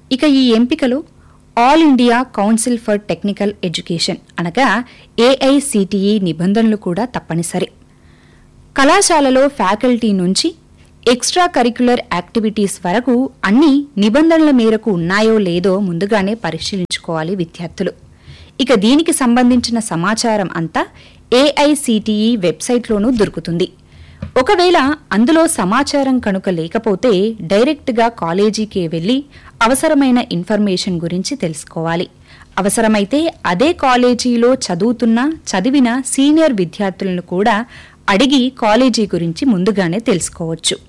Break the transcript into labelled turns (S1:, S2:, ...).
S1: ఇక ఈ ఎంపికలో all India council for technical education అనగా ఏఐసిటిఈ నిబంధనలు కూడా తప్పనిసరి కళాశాలలో ఫ్యాకల్టీ నుంచి ఎక్స్ట్రా కరిక్యులర్ యాక్టివిటీస్ వరకు అన్ని నిబంధనల మేరకు ఉన్నాయో లేదో ముందుగానే పరిశీలించుకోవాలి విద్యార్థులు ఇక దీనికి సంబంధించిన సమాచారం అంతా ఏఐసిటిఈ వెబ్సైట్లోనూ దొరుకుతుంది ఒకవేళ అందులో సమాచారం కనుక లేకపోతే డైరెక్ట్గా కాలేజీకి వెళ్లి అవసరమైన ఇన్ఫర్మేషన్ గురించి తెలుసుకోవాలి అవసరమైతే అదే కాలేజీలో చదువుతున్న చదివిన సీనియర్ విద్యార్థులను కూడా అడిగి కాలేజీ గురించి ముందుగానే తెలుసుకోవచ్చు